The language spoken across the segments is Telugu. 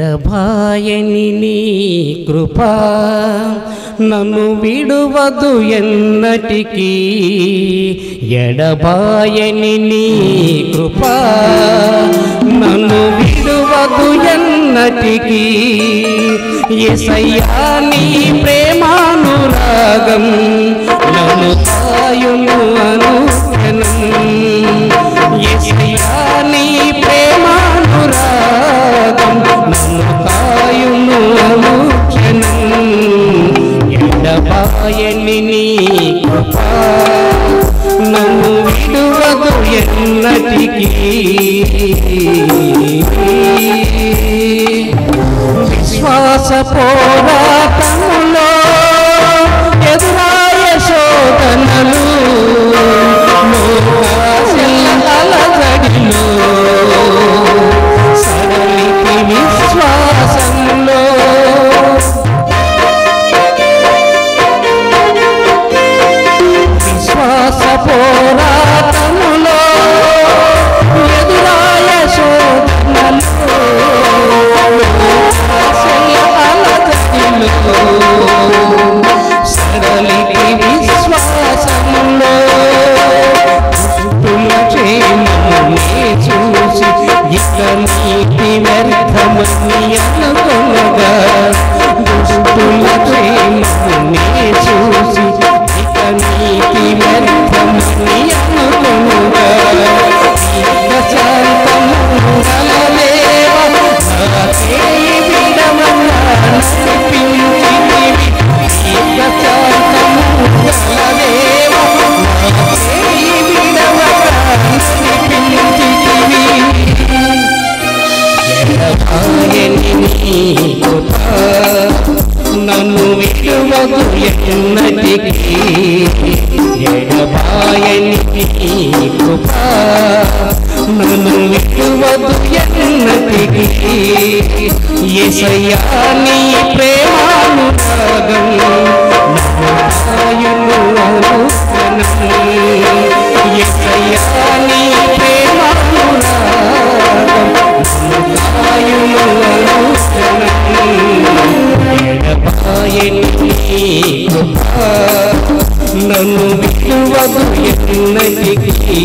ఎడబాయని నీ కృప నన్ను విడువదు ఎన్నటికీ ఎడబాయని నీ కృప నన్ను విడువదు ఎన్నటికీ ఎసయ్యా నీ ప్రేమానురాగం నన్ను తాయును అనుక్షణం ఎసయ్యా నీ ప్రేమానురాగం నన్ను తాయును అనుక్షణం ఎడబాయని నీ కృప నన్ను విడువదు ఎన్నటికీ విశ్వాస పోరాటములో ఎదురాయ శోధనలు అలజడిలో సరళికి విశ్వాసంలో విశ్వాస పోరాటములో ఎదురాయ శోధనలు సరళికి విశ్వాసములో దుష్టుల క్షేమమునే చూసి ఇక నీతి వ్యర్థమని అనుకొనగా దుష్టుల క్షేమమునే చూసి ఇక నీతి వ్యర్థమని అనుకొనగా ఇక శాంతము గలలేవ నాకే విడవగా నడిపించితివి ఇక శాంతము గలలేవ నాకే విడవగా నడిపించితివి ఎడబాయని నీ కృప నన్ను విడువదు ఎన్నటికీ ఎడబాయని నీ కృప నన్ను విడువదు ఎన్నటికీ ఎసయ్యా నీ ప్రేమానురాగం నన్ను తాయును అనుక్షణం ఎసయ్యా నీ ప్రేమానురాగం నన్ను నన్ను విడువదు ఎన్నటికీ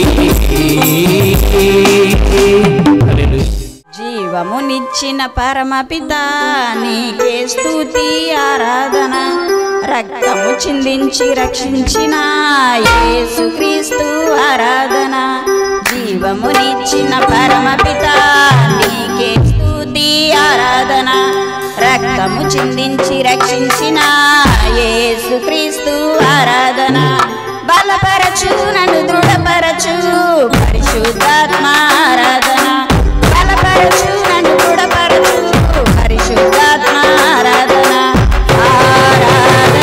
హల్లెలూయా. జీవమునిచ్చిన పరమపిత నీకే స్తుతి ఆరాధన రక్తము చిందించి రక్షించిన యేసుక్రీస్తు ఆరాధన జీవమునిచ్చిన పరమపిత నీకే స్తుతి ఆరాధన రక్తము చిందించి రక్షించిన యేసుక్రీస్తు ఆరాధన బలపరచు నన్ను దృఢపరచు పరిశుద్ధాత్మ ఆరాధన బలపరచు నన్ను దృఢపరచు పరిశుద్ధాత్మ ఆరాధన ఆరాధన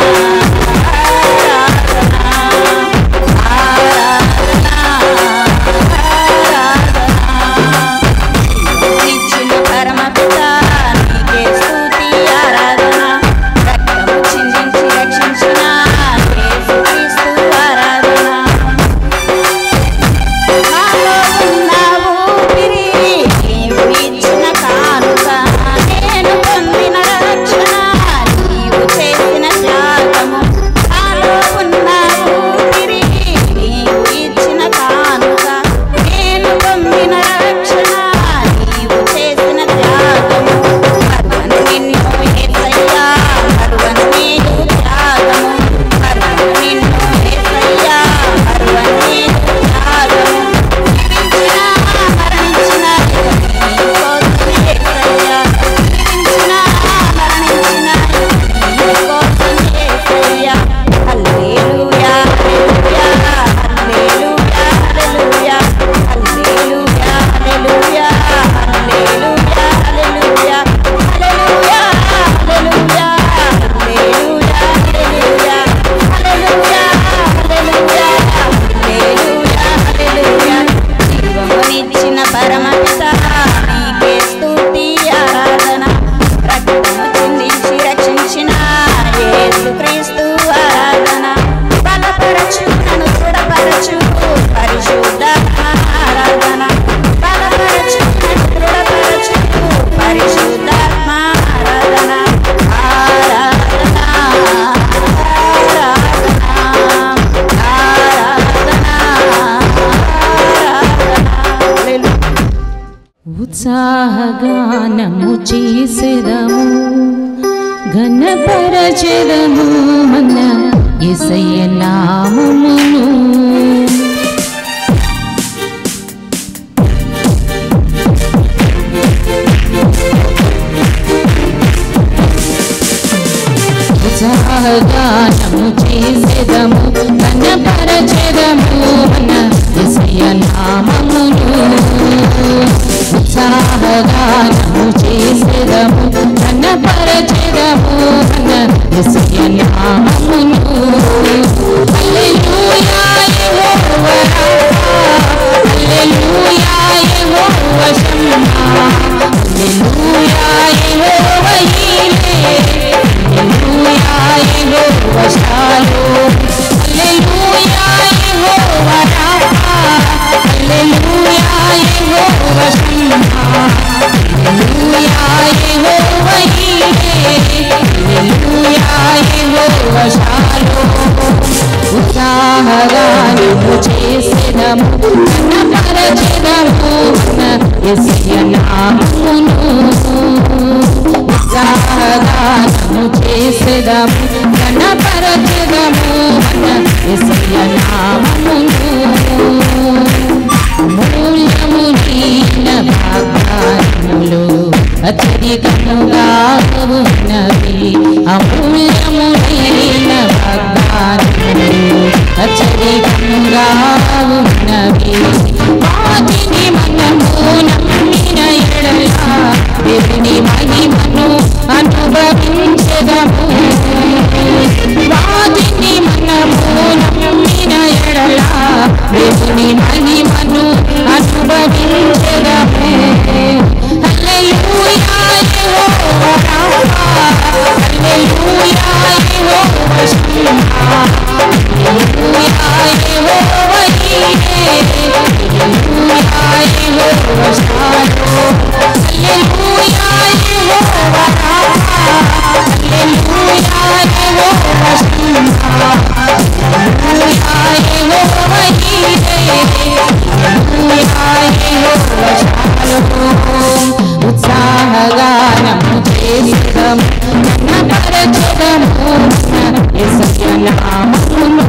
ఇచ్చిన పరమపిత నీకే స్తుతి ఆరాధన రక్తము చిందించి రక్షించిన యేసుక్రీస్తు ఆరాధన నాలో ఉత్సాహగానము చేసెదము ఘనపరచెదము మన ఎసయ్య నామమును ఉత్సాహగానము చేసెదము ఘనపరచెదము మన ఎసయ్య నామమును ఉత్సాహగానము చేసెదము ఘనపరచెదము మన ఎసయ్య నామమును హల్లెలూయా యెహోవా హల్లెలూయా యెహోవా షమ్మా హల్లెలూయా యెహోవా ఈలే హల్లెలూయా యెహోవా షాలోమ్ హల్లెలూయా యెహోవా రాఫా హల్లెలూయా యెహోవా షమ్మా హల్లెలూయా యెహోవా ఈలే హల్లెలూయా యెహోవా షాలోమ్ ఉత్సాహగానము చేసెదము కనపరచెదము ఎసయ నామమును ఉత్సాహగానము చేసెదము కనపరచెదము ఎసయ నామమును మూల్యములీన భాగ్యాములు అత్యధికముగా ఉన్నవి అమూల్యములీన భాగ్యాములు అత్యధికముగా ఉన్నవి వాటిని మనము నమ్మిన ఎడల దేవుని మహిమను అనుభవించదము వాటిని మనము నమ్మిన ఎడల దేవుని మహిమను అనుభవించదము హల్లెలూయా యెహోవా రాఫా హల్లెలూయా యెహోవా షమ్మా హల్లెలూయా యెహోవా ఈలే హల్లెలూయా యెహోవా షాలోమ్ హల్లెలూయా యెహోవా రాఫా హల్లెలూయా యెహోవా షమ్మా హల్లెలూయా యెహోవా ఈలే హల్లెలూయా యెహోవా షాలోమ్ ఉత్సాహగానము చేసిదము కనపరచెదము ఎసయ నామమును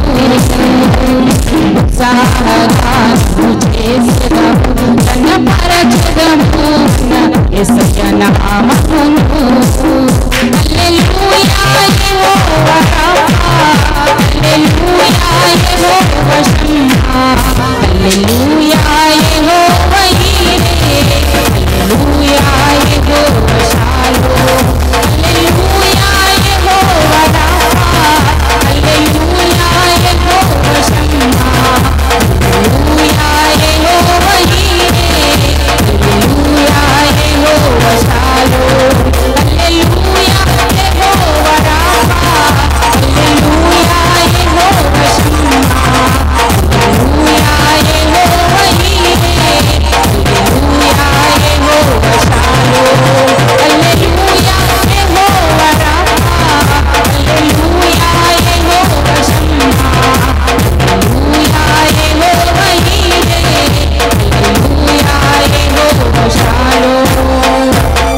ఉత్సాహగానము చేసిదము కనపరచెదము ఎసయ నామమును హల్లెలూయా యెహోవా రాఫా హల్లెలూయా యెహోవా షమ్మా హల్లెలూయా యెహోవా ఈలే హల్లెలూయా యెహోవా షాలోమ్ హల్లెలూయా యెహోవా రాఫా హల్లెలూయా యెహోవా షమ్మా హల్లెలూయా యెహోవా ఈలే హల్లెలూయా యెహోవా షాలోమ్ హల్లెలూయా యెహోవా రాఫా హల్లెలూయా యెహోవా షమ్మా హల్లెలూయా యెహోవా ఈలే హల్లెలూయా యెహోవా షాలోమ్ హల్లెలూయా యెహోవా రాఫా హల్లెలూయా యెహోవా షమ్మా హల్లెలూయా యెహోవా ఈలే హల్లెలూయా యెహోవా షాలోమ్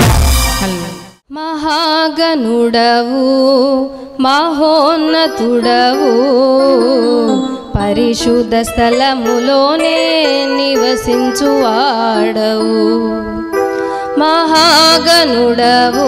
మహాగనుడవు మహోన్నతుడవు పరిశుద్ధ స్థలములోనే నివసించువాడవు మహాగనుడవు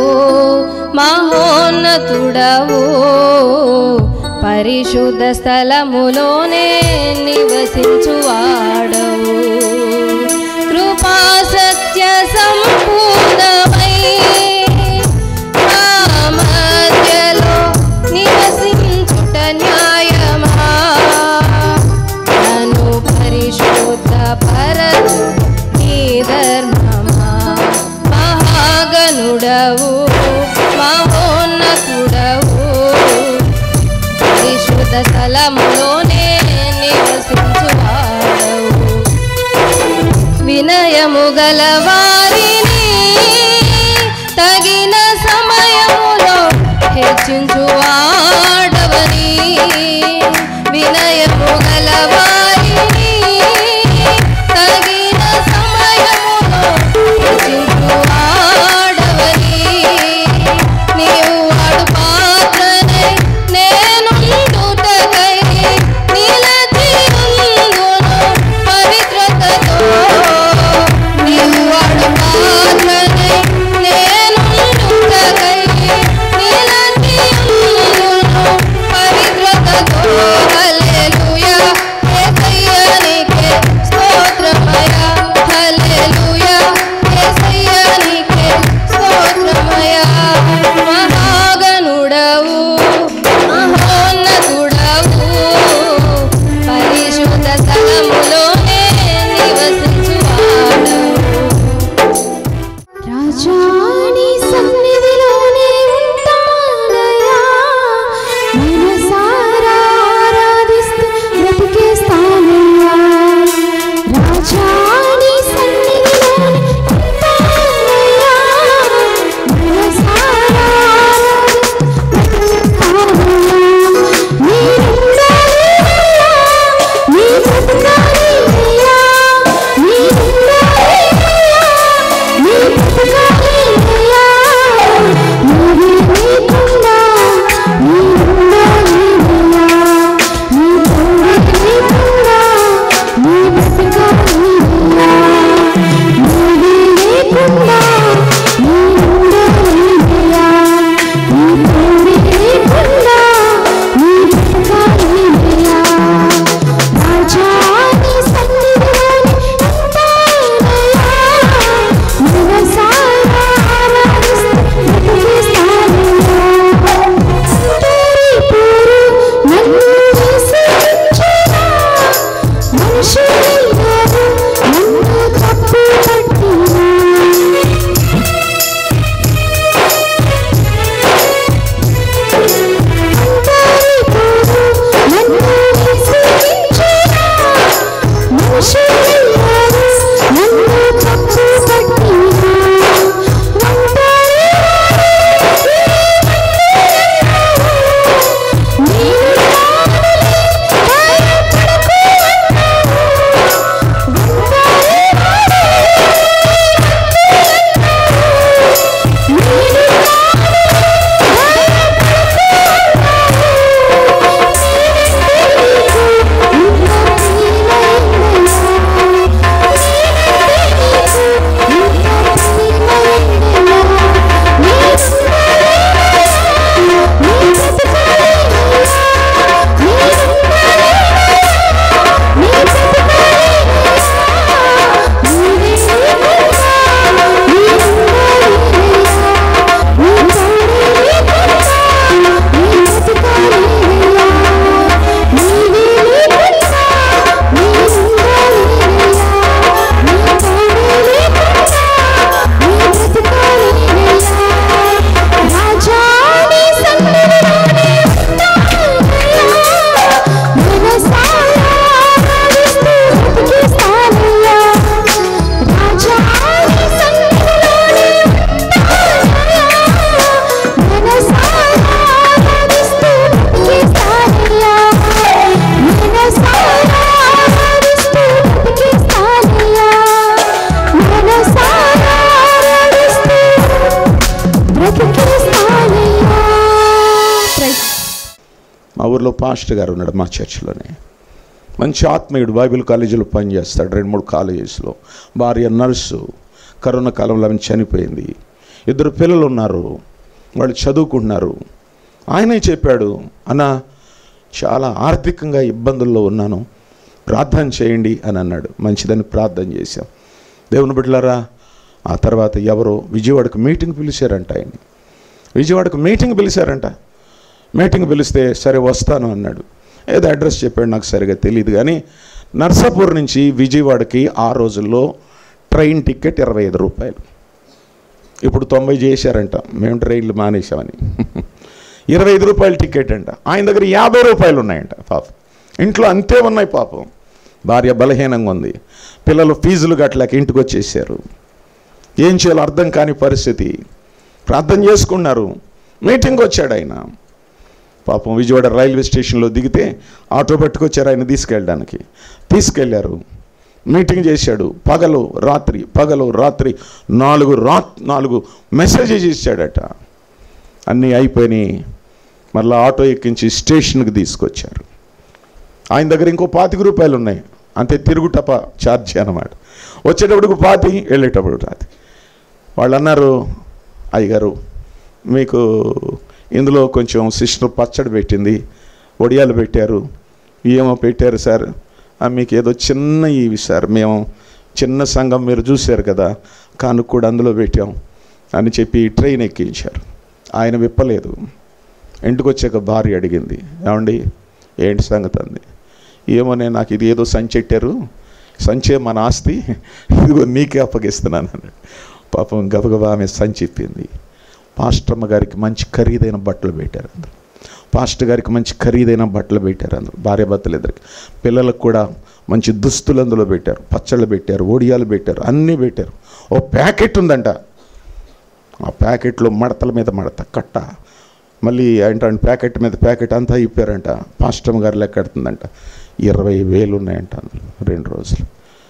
మహోన్నతుడవు పరిశుద్ధ స్థలములోనే నివసించువాడవు కృపా సత్య సంపూర్ణమై నా మధ్యలో నివసించుట న్యాయమా నన్ను పరిశుద్ధ పరచు నీ ధర్మమా మహాగనుడవు మహోన్నతుడవు పరిశుద్ధ స్థలములోనే నివసించువాడవు వినయము గల వారిని తగిన సమయములో హెచ్చించువాడవని వినయము గల వారిని తగిన సమయములో మా ఊర్లో పాస్టర్ గారు ఉన్నాడు మా చర్చిలోనే మంచి ఆత్మీయుడు బైబిల్ కాలేజీలో పనిచేస్తాడు రెండు మూడు కాలేజెస్లో భార్య నర్సు కరోనా కాలంలో ఆమె చనిపోయింది ఇద్దరు పిల్లలు ఉన్నారు వాళ్ళు చదువుకుంటున్నారు ఆయనే చెప్పాడు అన్న చాలా ఆర్థికంగా ఇబ్బందుల్లో ఉన్నాను ప్రార్థన చేయండి అని అన్నాడు మంచిదని ప్రార్థన చేశాం దేవుని బిడ్డలారా ఆ తర్వాత ఎవరో విజయవాడకు మీటింగ్ పిలిచారంట ఆయన్ని విజయవాడకు మీటింగ్ పిలిచారంట మీటింగ్ పిలిస్తే సరే వస్తాను అన్నాడు ఏదో అడ్రస్ చెప్పాడు నాకు సరిగా తెలియదు కానీ నర్సాపూర్ నుంచి విజయవాడకి ఆ రోజుల్లో ట్రైన్ టికెట్ ఇరవై ఐదు రూపాయలు ఇప్పుడు తొంభై చేశారంట మేము ట్రైన్లు మానేసామని ఇరవై ఐదు రూపాయల టికెట్ అంట ఆయన దగ్గర యాభై రూపాయలు ఉన్నాయంట పాపం ఇంట్లో అంతే ఉన్నాయి పాపం భార్య బలహీనంగా ఉంది పిల్లలు ఫీజులు గట్లకి ఇంటికి వచ్చేసారు ఏం చేయాలో అర్థం కాని పరిస్థితి ప్రార్థన చేసుకున్నారు మీటింగ్ వచ్చాడు ఆయన పాపం విజయవాడ రైల్వే స్టేషన్లో దిగితే ఆటో పట్టుకొచ్చారు ఆయన తీసుకెళ్ళడానికి తీసుకెళ్లారు మీటింగ్ చేశాడు పగలు రాత్రి పగలు రాత్రి నాలుగు రా నాలుగు మెసేజెస్ ఇచ్చాడట అన్నీ అయిపోయినాయి మళ్ళీ ఆటో ఎక్కించి స్టేషన్కి తీసుకొచ్చారు ఆయన దగ్గర ఇంకో పాతిక రూపాయలు ఉన్నాయి అంతే తిరుగుటప ఛార్జ్ అనమాట వచ్చేటప్పుడు పాతి వెళ్ళేటప్పుడు రాతి వాళ్ళు అన్నారు అయ్యగారు మీకు ఇందులో కొంచెం సిస్టర్ పచ్చడి పెట్టింది వడియాలు పెట్టారు ఏమో పెట్టారు సార్ ఆ, మీకు ఏదో చిన్న ఇవి సార్ మేము చిన్న సంఘం మీరు చూశారు కదా కానుక కూడా అందులో పెట్టాం అని చెప్పి ట్రైన్ ఎక్కించారు ఆయన విప్పలేదు ఇంటికి వచ్చాక భార్య అడిగింది ఏమండి ఏంటి సంగతి అంది ఏమోనే నాకు ఇది ఏదో సంచెట్టారు సంచే మన ఆస్తి ఇదిగో నీకే అప్పగిస్తున్నాను అన్నాడు పాపం గబగబా ఆమె సంచిప్పింది పాస్టమ్మ గారికి మంచి ఖరీదైన బట్టలు పెట్టారు అందరు పాస్టర్ గారికి మంచి ఖరీదైన బట్టలు పెట్టారు అందరు భార్య భర్తలు ఇద్దరికి పిల్లలకు కూడా మంచి దుస్తులు అందులో పెట్టారు పచ్చళ్ళు పెట్టారు ఓడియాలు పెట్టారు అన్నీ పెట్టారు ఓ ప్యాకెట్ ఉందంట ఆ ప్యాకెట్లో మడతల మీద మడత కట్ట మళ్ళీ ఏంటంటే ప్యాకెట్ మీద ప్యాకెట్ అంతా ఇప్పారంట పాస్టమ్ గారు లెక్కెడుతుందంట ఇరవై వేలు ఉన్నాయంట అందులో రెండు రోజులు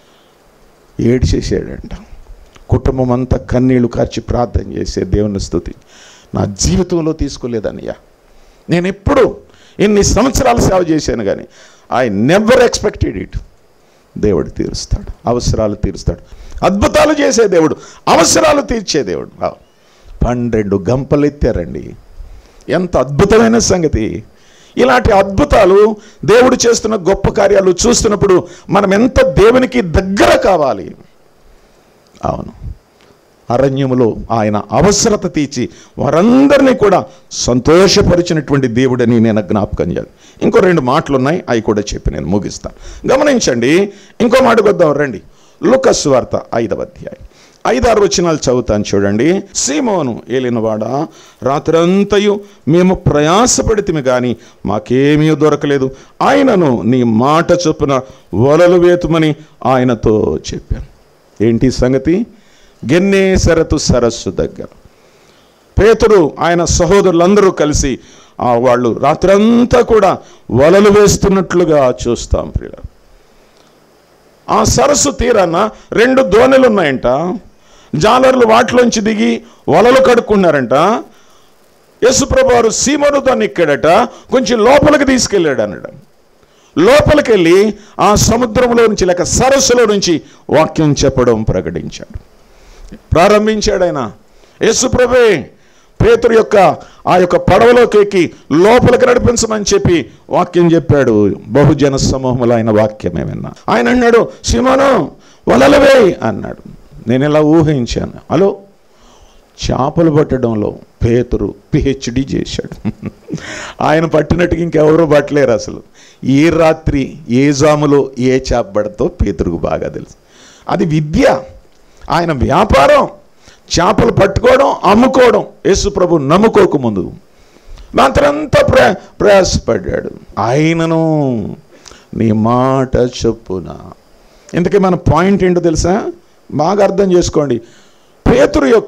ఏడ్చేసాడంట కుటుంబం అంతా కన్నీళ్లు కార్చి ప్రార్థన చేసే దేవుని స్థుతి నా జీవితంలో తీసుకోలేదన్నయ్యా నేను ఎప్పుడు ఇన్ని సంవత్సరాలు సేవ చేశాను కానీ ఐ నెవర్ ఎక్స్పెక్టెడ్ ఇట్ దేవుడు తీరుస్తాడు అవసరాలు తీరుస్తాడు అద్భుతాలు చేసే దేవుడు అవసరాలు తీర్చే దేవుడు ఆ, పన్నెండు గంపలు ఎత్తారండి ఎంత అద్భుతమైన సంగతి ఇలాంటి అద్భుతాలు దేవుడు చేస్తున్న గొప్ప కార్యాలు చూస్తున్నప్పుడు మనం ఎంత దేవునికి దగ్గర కావాలి అవును అరణ్యములో ఆయన అవసరత తీర్చి వారందరినీ కూడా సంతోషపరిచినటువంటి దేవుడని నేను జ్ఞాపకం చేయాలి ఇంకో రెండు మాటలు ఉన్నాయి అవి కూడా చెప్పి నేను ముగిస్తాను గమనించండి ఇంకో మాటకు వద్దాం రండి లుకస్ వార్త ఐదవ అధ్యాయం ఐదారు వచనాలు చదువుతాను చూడండి సీమోను ఏలినవాడా రాత్రంతయు మేము ప్రయాసపడితిమి కానీ మాకేమీ దొరకలేదు ఆయనను నీ మాట చొప్పున వలలు వేతుమని ఆయనతో చెప్పాను ఏంటి సంగతి గెన్నేసరతు సరస్సు దగ్గర పేతురు ఆయన సహోదరులందరూ కలిసి ఆ వాళ్ళు రాత్రంతా కూడా వలలు వేస్తున్నట్లుగా చూస్తాం ప్రియ ఆ సరస్సు తీరాన రెండు దోణులు ఉన్నాయంట జాలర్లు వాటిలోంచి దిగి వలలు కడుక్కున్నారంట యేసుప్రభు వారు సీమను దాన్ని ఎక్కాడట కొంచెం లోపలికి తీసుకెళ్ళాడు అన్నాడు లోపలికి వెళ్ళి ఆ సముద్రంలో నుంచి లేక సరస్సులో నుంచి వాక్యం చెప్పడం ప్రకటించాడు ప్రారంభించాడు ఆయన యేసుప్రభే పేతురు యొక్క ఆ యొక్క పడవలోకి ఎక్కి లోపలికి నడిపించమని చెప్పి వాక్యం చెప్పాడు బహుజన సమూహములు ఆయన వాక్యమే విన్నా ఆయన అన్నాడు సిమను వలలవే అన్నాడు నేను ఇలా ఊహించాను హలో చేపలు పట్టడంలో పేతురు పిహెచ్డి చేశాడు ఆయన పట్టినట్టుగా ఇంకెవరూ పట్టలేరు అసలు ఏ రాత్రి ఏ జాములో ఏ చేప పడతో పేతురుకు బాగా తెలుసు అది విద్య ఆయన వ్యాపారం చేపలు పట్టుకోవడం అమ్ముకోవడం యేసు ప్రభు నమ్ముకోకముందు మాత్రంతా ప్రయా ప్రయాసపడ్డాడు ఆయనను నీ మాట చొప్పున ఇంతకీ మన పాయింట్ ఏంటో తెలుసా బాగా అర్థం చేసుకోండి పేతురు యొక్క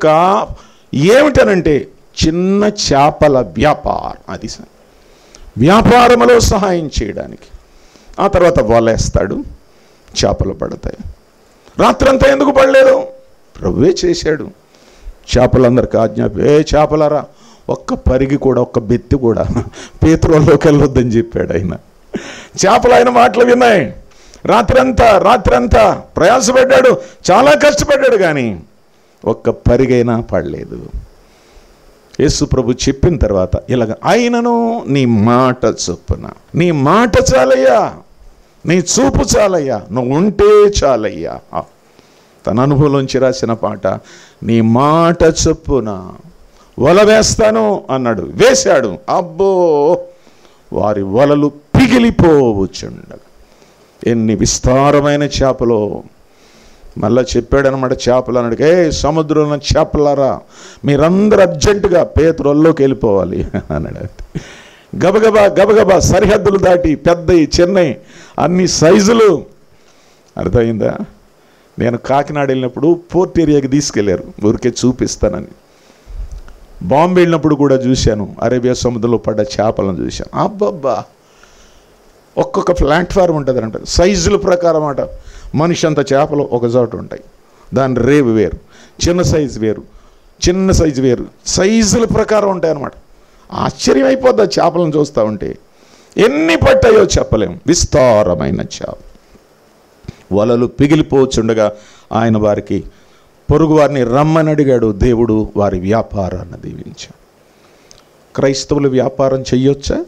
ఏమిటనంటే చిన్న చేపల వ్యాపారం అది సార్ వ్యాపారంలో సహాయం చేయడానికి ఆ తర్వాత వలేస్తాడు చేపలు పడతాయి రాత్రంతా ఎందుకు పడలేదు ప్రభువే చేశాడు చేపలందరికీ ఆజ్ఞాపి ఏ చేపలరా ఒక్క పరిగి కూడా ఒక్క బెత్తి కూడా పేతురులోకి వెళ్ళొద్దని చెప్పాడు ఆయన చేపలు ఆయన మాటలు విన్నాయి రాత్రంతా రాత్రంతా ప్రయాసపడ్డాడు చాలా కష్టపడ్డాడు కానీ ఒక్క పరిగైనా పడలేదు యేసు ప్రభు చెప్పిన తర్వాత ఇలాగ ఆయనను నీ మాట చొప్పున నీ మాట చాలయ్యా నీ చూపు చాలయ్యా నువ్వు ఉంటే చాలయ్యా ఆ, తన అనుభవంలోంచి రాసిన పాట నీ మాట చొప్పున వల వేస్తాను అన్నాడు వేశాడు అబ్బో వారి వలలు పిగిలిపోవచ్చుండగా ఎన్ని విస్తారమైన చేపలో మళ్ళా చెప్పాడు అనమాట చేపలు అన్నాడు ఏ సముద్రంలో చేపలారా మీరందరూ అర్జెంటుగా పేతురల్లోకి వెళ్ళిపోవాలి అన్నాడు గబగబా గబగబా సరిహద్దులు దాటి పెద్దవి చిన్నవి అన్ని సైజులు అర్థమైందా నేను కాకినాడ వెళ్ళినప్పుడు పోర్ట్ ఏరియాకి తీసుకెళ్లారు ఊరికే చూపిస్తానని బాంబే వెళ్ళినప్పుడు కూడా చూశాను అరేబియా సముద్రంలో పడ్డ చేపలను చూశాను అబ్బబ్బా ఒక్కొక్క ప్లాట్ఫారం ఉంటుంది అంటే సైజుల ప్రకారం అట మనిషి అంత చేపలు ఒక చోట ఉంటాయి దాని రేవు వేరు చిన్న సైజు వేరు చిన్న సైజు వేరు సైజుల ప్రకారం ఉంటాయి అన్నమాట ఆశ్చర్యం అయిపోద్ది ఆ చేపలను చూస్తూ ఉంటే ఎన్ని పట్టాయో చెప్పలేం విస్తారమైన చేప వలలు పిగిలిపోచుండగా ఆయన వారికి పొరుగు వారిని రమ్మని అడిగాడు దేవుడు వారి వ్యాపారాన్ని దీవించాడు క్రైస్తవులు వ్యాపారం చెయ్యొచ్చా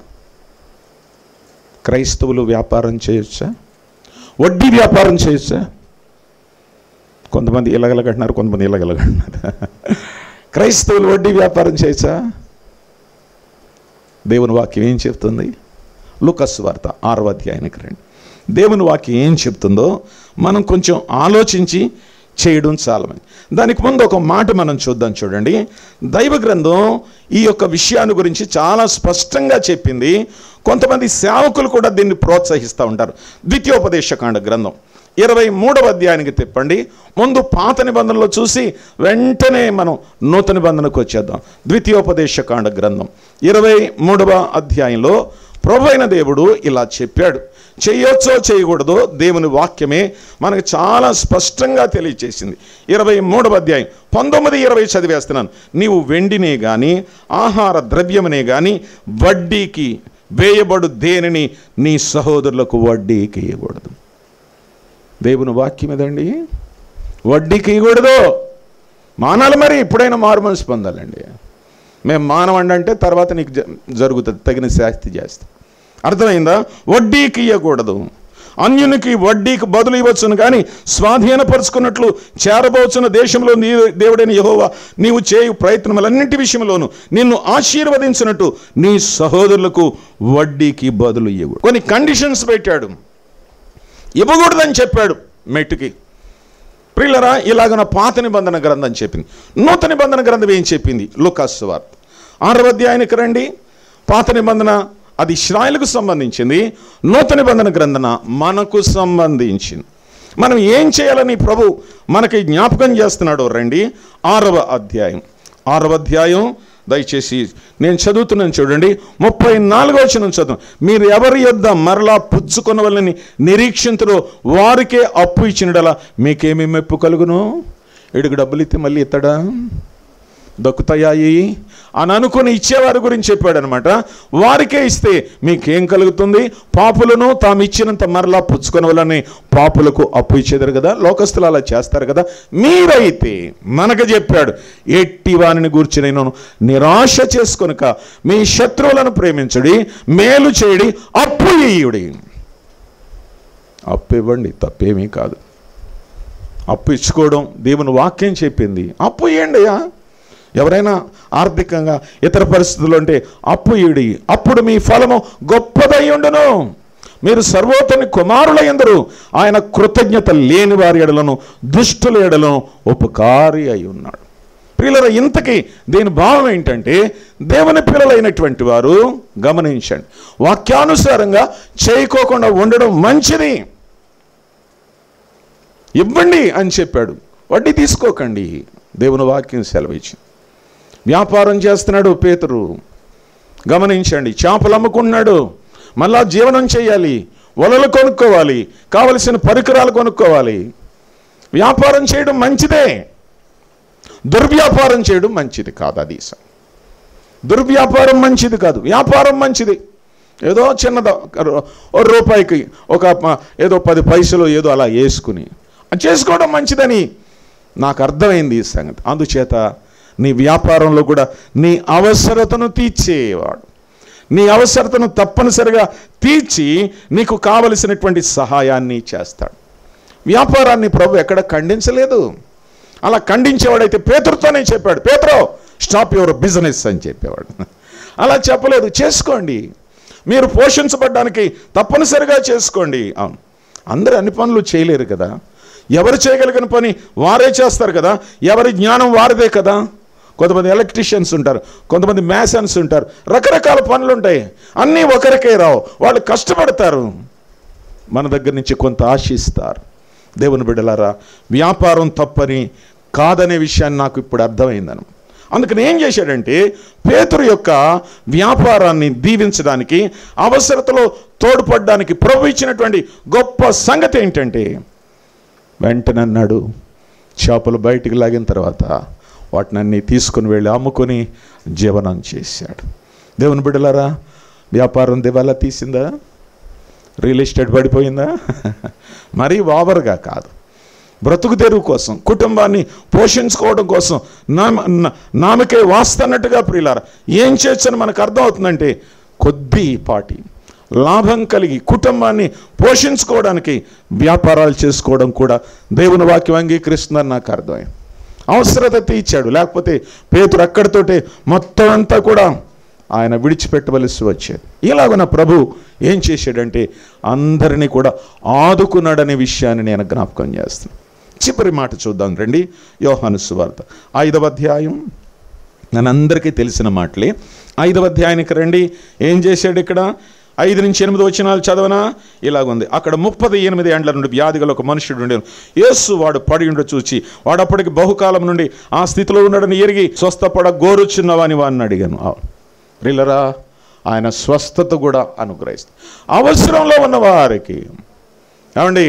క్రైస్తవులు వ్యాపారం చేయొచ్చా వడ్డీ వ్యాపారం చేయొచ్చా కొంతమంది ఇలగలగంటున్నారు కొంతమంది ఇలగలగంటున్నారు క్రైస్తవులు వడ్డీ వ్యాపారం చేయొచ్చా దేవుని వాక్యం ఏం చెప్తుంది లుకస్ వార్త ఆరవ అధ్యాయానికి రండి దేవుని వాక్యం ఏం చెప్తుందో మనం కొంచెం ఆలోచించి చేయడం చాలా మంది దానికి ముందు ఒక మాట మనం చూద్దాం చూడండి దైవ గ్రంథం ఈ యొక్క విషయాన్ని గురించి చాలా స్పష్టంగా చెప్పింది కొంతమంది సేవకులు కూడా దీన్ని ప్రోత్సహిస్తూ ఉంటారు ద్వితీయోపదేశకాండ గ్రంథం ఇరవై మూడవ అధ్యాయానికి తిప్పండి ముందు పాత నిబంధనలో చూసి వెంటనే మనం నూతన నిబంధనకు వచ్చేద్దాం ద్వితీయోపదేశకాండ గ్రంథం ఇరవై మూడవ అధ్యాయంలో ప్రభు అయిన దేవుడు ఇలా చెప్పాడు చేయొచ్చో చేయకూడదో దేవుని వాక్యమే మనకు చాలా స్పష్టంగా తెలియచేసింది ఇరవై మూడవ అధ్యాయం పంతొమ్మిది ఇరవై చదివేస్తున్నాను నీవు వెండినే కానీ ఆహార ద్రవ్యమునే కానీ వడ్డీకి వేయబడు దేనిని నీ సహోదరులకు వడ్డీకి ఇవ్వకూడదు దేవుని వాక్యం ఇదండి వడ్డీకి ఇవ్వకూడదు మానాలి మరి ఇప్పుడైనా మారు మనసు పొందాలండి మేము మానవండి అంటే తర్వాత నీకు జ- జరుగుతుంది తగిన శాస్తి చేస్తాం అర్థమైందా వడ్డీకి ఇవ్వకూడదు అన్యునికి వడ్డీకి బదులు ఇవ్వచ్చును కానీ స్వాధీనపరుచుకున్నట్లు చేరబోచున్న దేశంలో నీ దేవుడైన యెహోవా నీవు చేయు ప్రయత్నములన్నింటి విషయంలోనూ నిన్ను ఆశీర్వదించినట్టు నీ సహోదరులకు వడ్డీకి బదులు ఇవ్వు కొన్ని కండిషన్స్ పెట్టాడు ఇవ్వకూడదని చెప్పాడు మెట్టుకి ప్రిల్లరా ఇలాగన పాత నిబంధన గ్రంథం చెప్పింది నూతన నిబంధన గ్రంథం ఏం చెప్పింది లుకాస్ వార్త ఆరవ అధ్యాయానికి రండి పాత నిబంధన అది ఇస్రాయల్కు సంబంధించింది నూతన నిబంధన గ్రంథన మనకు సంబంధించింది మనం ఏం చేయాలని ప్రభు మనకి జ్ఞాపకం చేస్తున్నాడు రండి ఆరవ అధ్యాయం ఆరవ అధ్యాయం దయచేసి నేను చదువుతున్నాను చూడండి ముప్పై నాలుగో వచ్చిన చదువు మీరు ఎవరి యొద్ద మరలా పుచ్చుకున్న వాళ్ళని నిరీక్షించరు వారికే అప్పు ఇచ్చినడలా మీకేమి మెప్పు కలుగును ఇడుగు డబ్బులు ఇస్తే మళ్ళీ ఇత్తడా దక్కుతాయి అని అనుకుని ఇచ్చేవారి గురించి చెప్పాడు అనమాట వారికే ఇస్తే మీకేం కలుగుతుంది పాపులను తాము ఇచ్చినంత మరలా పుచ్చుకున్న వాళ్ళని పాపులకు అప్పు ఇచ్చేదారు కదా లోకస్తులు అలా చేస్తారు కదా మీరైతే మనకు చెప్పాడు ఎట్టి వారిని గూర్చి నేను నిరాశ చేసుకొనక మీ శత్రువులను ప్రేమించుడి మేలు చేయడి అప్పు ఇయ్యుడి అప్పు ఇవ్వండి తప్పేమీ కాదు అప్పు ఇచ్చుకోవడం దేవుని వాక్యం చెప్పింది అప్పు ఇవ్వండియా ఎవరైనా ఆర్థికంగా ఇతర పరిస్థితులు అంటే అప్పు ఇడి అప్పుడు మీ ఫలము గొప్పదై ఉండును మీరు సర్వోత్తని కుమారుల ఎందరు ఆయన కృతజ్ఞత లేని వారి ఎడలను దుష్టుల ఎడలను ఉపకారి అయి ఉన్నాడు పిల్లల ఇంతకీ దీని భావం ఏంటంటే దేవుని పిల్లలైనటువంటి వారు గమనించండి వాక్యానుసారంగా చేయకోకుండా ఉండడం మంచిది ఇవ్వండి అని చెప్పాడు వడ్డీ తీసుకోకండి దేవుని వాక్యం సెలవిచ్చింది వ్యాపారం చేస్తున్నాడు పేతురు గమనించండి చేపలు అమ్ముకున్నాడు మళ్ళా జీవనం చేయాలి వలలు కొనుక్కోవాలి కావలసిన పరికరాలు కొనుక్కోవాలి వ్యాపారం చేయడం మంచిదే దుర్వ్యాపారం చేయడం మంచిది కాదు అది స- దుర్వ్యాపారం మంచిది కాదు వ్యాపారం మంచిది ఏదో చిన్నదో ఒక రూ- ఓ రూపాయికి ఒక ప- ఏదో పది పైసలు ఏదో అలా వేసుకుని అది చేసుకోవడం మంచిదని నాకు అర్థమైంది ఈ సంగతి అందుచేత నీ వ్యాపారంలో కూడా నీ అవసరతను తీర్చేవాడు నీ అవసరతను తప్పనిసరిగా తీర్చి నీకు కావలసినటువంటి సహాయాన్ని చేస్తాడు వ్యాపారాన్ని ప్రభు ఎక్కడ ఖండించలేదు అలా ఖండించేవాడైతే పేతురుతోనే చెప్పాడు పేతురో స్టాప్ యువర్ బిజినెస్ అని చెప్పేవాడు అలా చెప్పలేదు చేసుకోండి మీరు పోషించబడ్డానికి తప్పనిసరిగా చేసుకోండి అవును అందరూ అన్ని పనులు చేయలేరు కదా ఎవరు చేయగలిగిన పని వారే చేస్తారు కదా ఎవరి జ్ఞానం వారిదే కదా కొంతమంది ఎలక్ట్రీషియన్స్ ఉంటారు కొంతమంది మ్యాసన్స్ ఉంటారు రకరకాల పనులు ఉంటాయి అన్నీ ఒకరికే రావు వాళ్ళు కష్టపడతారు మన దగ్గర నుంచి కొంత ఆశిస్తారు దేవుని బిడ్డలారా వ్యాపారం తప్పని కాదనే విషయాన్ని నాకు ఇప్పుడు అర్థమైందను అందుకని ఏం చేశాడంటే పేతురు యొక్క వ్యాపారాన్ని దీవించడానికి అవసరతలో తోడ్పడడానికి ప్రభు ఇచ్చినటువంటి గొప్ప సంగతి ఏంటంటే వెంటనే అన్నాడు చేపలు బయటికి లాగిన తర్వాత వాటినన్నీ తీసుకుని వెళ్ళి అమ్ముకొని జీవనం చేశాడు దేవుని బిడ్డలారా వ్యాపారం దివాలా తీసిందా రియల్ ఎస్టేట్ పడిపోయిందా మరీ ఓవర్గా కాదు బ్రతుకు తెరువు కోసం కుటుంబాన్ని పోషించుకోవడం కోసం నామ నా- నామకే వాస్తన్నట్టుగా ప్రియులారా ఏం చేయొచ్చని మనకు అర్థమవుతుందంటే కొద్దిపాటి లాభం కలిగి కుటుంబాన్ని పోషించుకోవడానికి వ్యాపారాలు చేసుకోవడం కూడా దేవుని వాక్యం అంగీకరిస్తుందని నాకు అర్థమైంది అవసరత తీర్చాడు లేకపోతే పేతురు అక్కడితోటే మొత్తం అంతా కూడా ఆయన విడిచిపెట్టవలసి వచ్చేది ఇలాగున ప్రభు ఏం చేశాడంటే అందరినీ కూడా ఆదుకున్నాడనే విషయాన్ని నేను జ్ఞాపకం చేస్తాను చివరి మాట చూద్దాం రండి యోహాను సువార్త ఐదవ అధ్యాయం మనందరికీ తెలిసిన మాటలే ఐదవ అధ్యాయానికి రండి ఏం చేశాడు ఇక్కడ ఐదు నుంచి ఎనిమిది వచనాలు చదవనా ఇలాగుంది అక్కడ ముప్పది ఎనిమిది ఏండ్ల నుండి వ్యాధి గల ఒక మనుషుడు ఉండేను యేసు వాడు పడి ఉండ చూచి వాడు అప్పటికి బహుకాలం నుండి ఆ స్థితిలో ఉన్నాడని ఎరిగి స్వస్థపడ గోరుచున్నవాని వాడిని అడిగాను ఆ, ప్రియులరా ఆయన స్వస్థత కూడా అనుగ్రహిస్తుంది అవసరంలో ఉన్న వారికి ఏమండి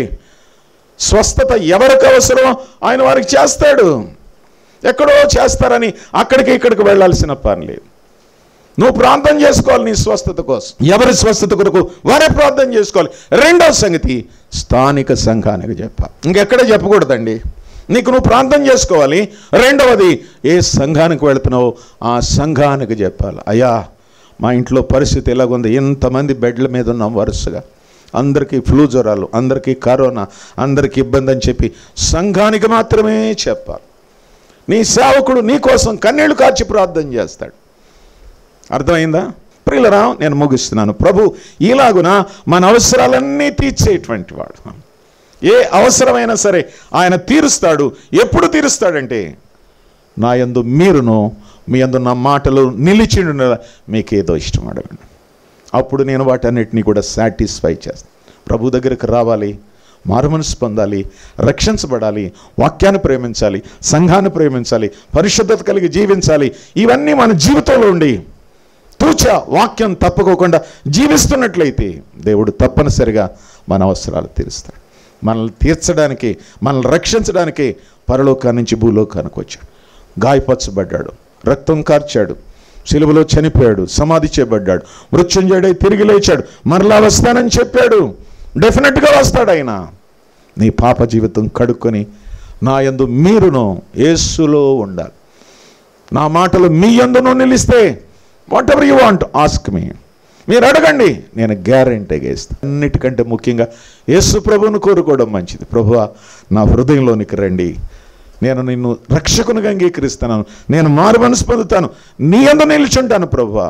స్వస్థత ఎవరికి అవసరం ఆయన వారికి చేస్తాడు ఎక్కడో చేస్తారని అక్కడికి ఇక్కడికి వెళ్ళాల్సిన పని లేదు నువ్వు ప్రార్థన చేసుకోవాలి నీ స్వస్థత కోసం ఎవరి స్వస్థత కొరకు వారే ప్రార్థన చేసుకోవాలి రెండవ సంగతి స్థానిక సంఘానికి చెప్పాలి ఇంకెక్కడ చెప్పకూడదండి నీకు నువ్వు ప్రార్థన చేసుకోవాలి రెండవది ఏ సంఘానికి వెళుతున్నావో ఆ సంఘానికి చెప్పాలి అయ్యా మా ఇంట్లో పరిస్థితి ఎలాగుంది ఎంతమంది బెడ్ల మీద ఉన్నాం వరుసగా అందరికీ ఫ్లూ జ్వరాలు అందరికీ కరోనా అందరికీ ఇబ్బంది అని చెప్పి సంఘానికి మాత్రమే చెప్పాలి నీ సేవకుడు నీ కోసం కన్నీళ్లు కార్చి ప్రార్థన చేస్తాడు అర్థమైందా ప్రియులరా నేను ముగిస్తున్నాను ప్రభు ఇలాగున మన అవసరాలన్నీ తీర్చేటువంటి వాడు ఏ అవసరమైనా సరే ఆయన తీరుస్తాడు ఎప్పుడు తీరుస్తాడంటే నా యందు మీరును మీ యందు నా మాటలు నిలిచిండు మీకేదో ఇష్టం అడగండి అప్పుడు నేను వాటన్నిటినీ కూడా సాటిస్ఫై చేస్తాను ప్రభు దగ్గరికి రావాలి మారుమనసు పొందాలి రక్షించబడాలి వాక్యాన్ని ప్రేమించాలి సంఘాన్ని ప్రేమించాలి పరిశుద్ధత కలిగి జీవించాలి ఇవన్నీ మన జీవితంలో ఉండి తూచ వాక్యం తప్పుకోకుండా జీవిస్తున్నట్లయితే దేవుడు తప్పనిసరిగా మన అవసరాలు తీరుస్తాడు మనల్ని తీర్చడానికి మనల్ని రక్షించడానికి పరలోకా నుంచి భూలోకానికి వచ్చాడు గాయపరచబడ్డాడు రక్తం కార్చాడు సిలువలో చనిపోయాడు సమాధి చేయబడ్డాడు మృత్యుంజయుడై తిరిగి లేచాడు మరలా వస్తానని చెప్పాడు డెఫినెట్గా వస్తాడు ఆయన నీ పాప జీవితం కడుక్కొని నా యందు మీరును యేసులో ఉండాలి నా మాటలు మీ యందును నిలిస్తే whatever you want ask మీ మీరు అడగండి నేను గ్యారంటీగా ఇస్తాను అన్నిటికంటే ముఖ్యంగా యేసు ప్రభువును కోరుకోవడం మంచిది ప్రభువా నా హృదయంలోనికి రండి నేను నిన్ను రక్షకునిగా అంగీకరిస్తున్నాను నేను మారు మనసు పొందుతాను నీ అందు నిల్చుంటాను ప్రభువా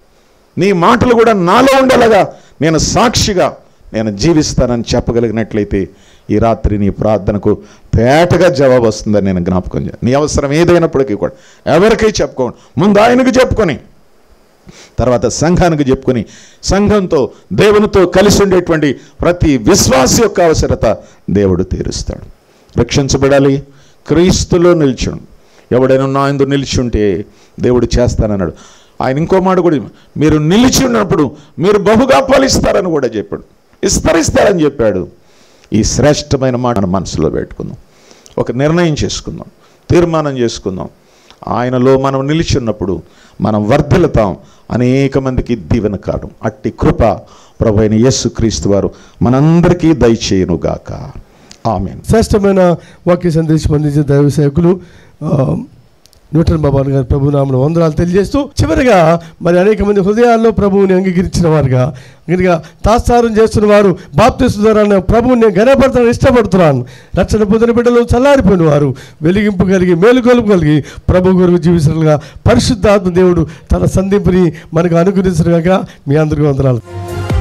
నీ మాటలు కూడా నాలో ఉండేలాగా నేను సాక్షిగా నేను జీవిస్తానని చెప్పగలిగినట్లయితే ఈ రాత్రి నీ ప్రార్థనకు పేటగా జవాబు వస్తుందని నేను జ్ఞాపకం చేయాలి నీ అవసరం ఏదైనప్పటికీ కూడా ఎవరికీ చెప్పుకోండి ముందు ఆయనకు చెప్పుకొని తర్వాత సంఘానికి చెప్పుకొని సంఘంతో దేవునితో కలిసి ఉండేటువంటి ప్రతి విశ్వాస యొక్క అవసరత దేవుడు తీరుస్తాడు రక్షించబడాలి క్రీస్తులో నిల్చుండు ఎవడైనా నా ఎందు నిలిచుంటే దేవుడు చేస్తానన్నాడు ఆయన ఇంకో మాట కూడా మీరు నిలిచి ఉన్నప్పుడు మీరు బహుగా ఫలిస్తారని కూడా చెప్పాడు విస్తరిస్తారని చెప్పాడు ఈ శ్రేష్టమైన మాట మన మనసులో పెట్టుకుందాం ఒక నిర్ణయం చేసుకుందాం తీర్మానం చేసుకుందాం ఆయనలో మనం నిలిచి ఉన్నప్పుడు మనం వర్ధిల్లుతాం అనేక మందికి దీవెన కావడం అట్టి కృప ప్రభు అయిన యేసుక్రీస్తు వారు మనందరికీ దయచేయునుగాక ఆమెన్ శ్రేష్టమైన వాక్య సందేశం అందించిన దైవ సేవకులు ఆ, న్యూటన్ బాబాను గారి ప్రభు నామను వందనాలు తెలియజేస్తూ చివరిగా మరి అనేక మంది హృదయాల్లో ప్రభువుని అంగీకరించిన వారుగా కనుక తాత్సారం చేస్తున్న వారు బాప్తిస్తు ద్వారా ప్రభువుని నేను గణపడతాను ఇష్టపడుతున్నాను రక్షణ పొందిన బిడ్డలు చల్లారిపోయిన వారు వెలిగింపు కలిగి మేలుకొలుపు కలిగి ప్రభు కొరకు జీవిస్తులుగా పరిశుద్ధాత్మ దేవుడు తన సంధింపుని మనకు అనుగ్రహించగా మీ అందరికీ వందనాలు